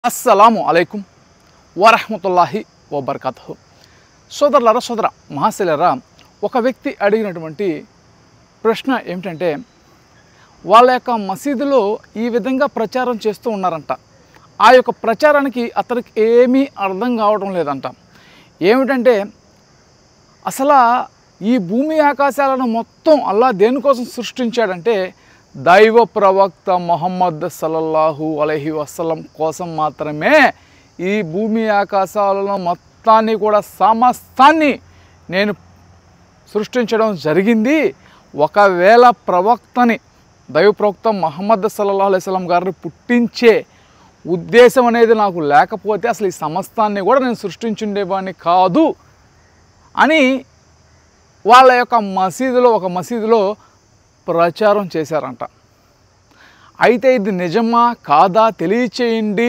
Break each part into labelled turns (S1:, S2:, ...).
S1: అస్సలాము అలైకుం వరహమతుల్లాహి వబర్కాతు సోదరులారా సోదర మహాశిలరా ఒక వ్యక్తి అడిగినటువంటి ప్రశ్న ఏమిటంటే వాళ్ళ యొక్క మసీదులో ఈ విధంగా ప్రచారం చేస్తూ ఉన్నారంట ఆ యొక్క ప్రచారానికి అతనికి ఏమీ అర్థం కావడం లేదంట ఏమిటంటే అసలు ఈ భూమి ఆకాశాలను మొత్తం అల్లా దేనికోసం సృష్టించాడంటే దైవ ప్రవక్త మొహమ్మద్ సల్లల్లాహు అలహి వసలం కోసం మాత్రమే ఈ భూమి ఆకాశాలను మొత్తాన్ని కూడా సమస్తాన్ని నేను సృష్టించడం జరిగింది ఒకవేళ ప్రవక్తని దైవ ప్రవక్త మహమ్మద్ సల్లల్లాహు అలైహి వసల్లం గారిని పుట్టించే ఉద్దేశం అనేది నాకు లేకపోతే అసలు ఈ సమస్తాన్ని కూడా నేను సృష్టించుండేవాడిని కాదు అని వాళ్ళ యొక్క మసీదులో ఒక మసీదులో ప్రచారం చేశారంట అయితే ఇది నిజమా కాదా తెలియచేయండి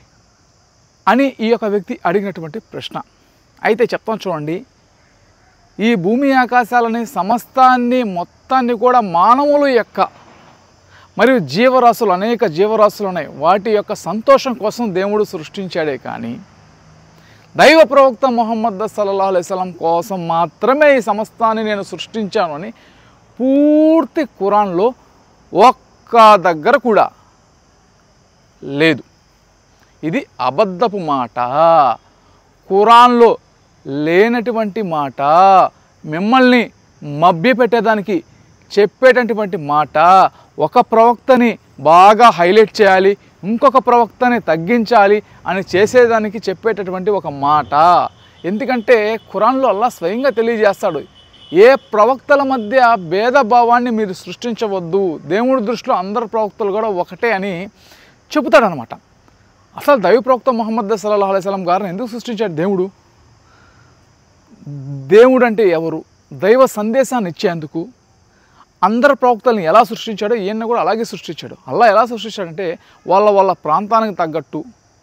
S1: అని ఈ యొక్క వ్యక్తి అడిగినటువంటి ప్రశ్న అయితే చెప్తాను చూడండి ఈ భూమి ఆకాశాలని సమస్తాన్ని మొత్తాన్ని కూడా మానవుల యొక్క మరియు జీవరాశులు అనేక జీవరాశులు ఉన్నాయి వాటి యొక్క సంతోషం కోసం దేవుడు సృష్టించాడే కానీ దైవ ప్రవక్త మొహమ్మద్ సల్లల్లాహు అలైహి వసల్లం కోసం మాత్రమే ఈ సమస్తాన్ని నేను సృష్టించాను అని పూర్తి ఖురాన్లో ఒక్క దగ్గర కూడా లేదు ఇది అబద్ధపు మాట ఖురాన్లో లేనటువంటి మాట మిమ్మల్ని మభ్యపెట్టేదానికి చెప్పేటటువంటి మాట ఒక ప్రవక్తని బాగా హైలైట్ చేయాలి ఇంకొక ప్రవక్తని తగ్గించాలి అని చేసేదానికి చెప్పేటటువంటి ఒక మాట ఎందుకంటే ఖురాన్లో అల్లా స్వయంగా తెలియజేస్తాడు ఏ ప్రవక్తల మధ్య భేదభావాన్ని మీరు సృష్టించవద్దు దేవుడి దృష్టిలో అందరు ప్రవక్తలు కూడా ఒకటే అని చెబుతాడనమాట అసలు దైవ ప్రవక్త మొహమ్మద్ సల్లాహ్ అలైస్లం గారిని ఎందుకు సృష్టించాడు దేవుడు దేవుడు అంటే ఎవరు దైవ సందేశాన్ని ఇచ్చేందుకు అందరు ప్రవక్తల్ని ఎలా సృష్టించాడో ఈయన కూడా అలాగే సృష్టించాడు అలా ఎలా సృష్టించాడంటే వాళ్ళ వాళ్ళ ప్రాంతానికి తగ్గట్టు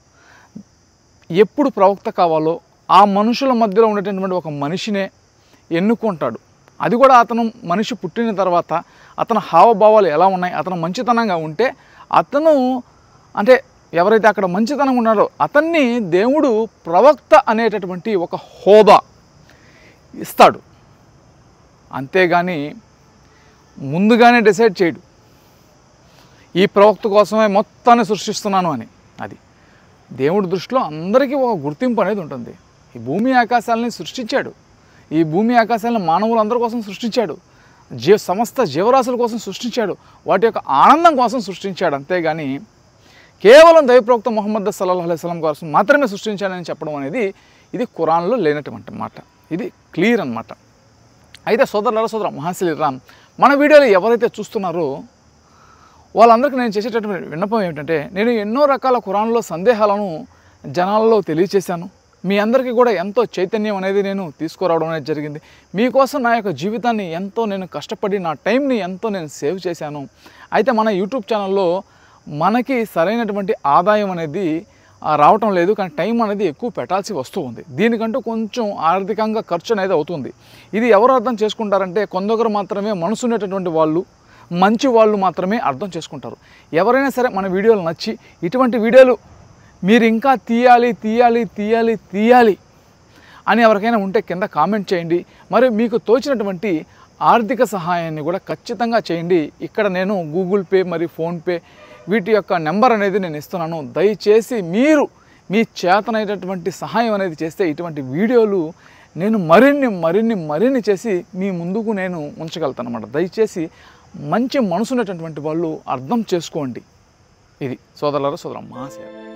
S1: ఎప్పుడు ప్రవక్త కావాలో ఆ మనుషుల మధ్యలో ఉండేటటువంటి ఒక మనిషినే ఎన్నుకుంటాడు అది కూడా అతను మనిషి పుట్టిన తర్వాత అతని హావభావాలు ఎలా ఉన్నాయి అతను మంచితనంగా ఉంటే అతను అంటే ఎవరైతే అక్కడ మంచితనంగా ఉన్నారో అతన్ని దేవుడు ప్రవక్త అనేటటువంటి ఒక హోదా ఇస్తాడు అంతేగాని ముందుగానే డిసైడ్ చేయడు ఈ ప్రవక్త కోసమే మొత్తాన్ని సృష్టిస్తున్నాను అని అది దేవుడి దృష్టిలో అందరికీ ఒక గుర్తింపు అనేది ఉంటుంది ఈ భూమి ఆకాశాలని సృష్టించాడు ఈ భూమి ఆకాశాలను మానవులందరి కోసం సృష్టించాడు జీ సమస్త జీవరాశుల కోసం సృష్టించాడు వాటి యొక్క ఆనందం కోసం సృష్టించాడు అంతేగాని కేవలం దైవప్రవక్త మొహమ్మద్ సల్లాహ్ అలైస్లం కోసం మాత్రమే సృష్టించాడని చెప్పడం అనేది ఇది ఖురాన్లో లేనటువంటి మాట ఇది క్లియర్ అన్నమాట అయితే సోదరుల సోదర మహాశిలి రామ్ మన వీడియోలు ఎవరైతే చూస్తున్నారో వాళ్ళందరికీ నేను చేసేటటువంటి విన్నపం ఏమిటంటే నేను ఎన్నో రకాల ఖురాన్లో సందేహాలను జనాలలో తెలియచేశాను మీ అందరికీ కూడా ఎంతో చైతన్యం అనేది నేను తీసుకురావడం అనేది జరిగింది మీకోసం నా యొక్క జీవితాన్ని ఎంతో నేను కష్టపడి నా టైంని ఎంతో నేను సేవ్ చేశాను అయితే మన యూట్యూబ్ ఛానల్లో మనకి సరైనటువంటి ఆదాయం అనేది ఆ, రావటం లేదు కానీ టైం అనేది ఎక్కువ పెట్టాల్సి వస్తూ ఉంది దీనికంటూ కొంచెం ఆర్థికంగా ఖర్చు అనేది అవుతుంది ఇది ఎవరు అర్థం చేసుకుంటారంటే కొందరు మాత్రమే మనసు ఉండేటటువంటి వాళ్ళు మంచి వాళ్ళు మాత్రమే అర్థం చేసుకుంటారు ఎవరైనా సరే మన వీడియోలు నచ్చి ఇటువంటి వీడియోలు మీరు ఇంకా తీయాలి తీయాలి తీయాలి తీయాలి అని ఎవరికైనా ఉంటే కింద కామెంట్ చేయండి మరియు మీకు తోచినటువంటి ఆర్థిక సహాయాన్ని కూడా ఖచ్చితంగా చేయండి ఇక్కడ నేను గూగుల్ పే మరియు ఫోన్పే వీటి యొక్క నెంబర్ అనేది నేను ఇస్తున్నాను దయచేసి మీరు మీ చేతనైనటువంటి సహాయం అనేది చేస్తే ఇటువంటి వీడియోలు నేను మరిన్ని మరిన్ని మరిన్ని చేసి మీ ముందుకు నేను ఉంచగలుగుతాను అనమాట దయచేసి మంచి మనసున్నటువంటి వాళ్ళు అర్థం చేసుకోండి ఇది సోదరులారా సోదరమ్మ ఆశయం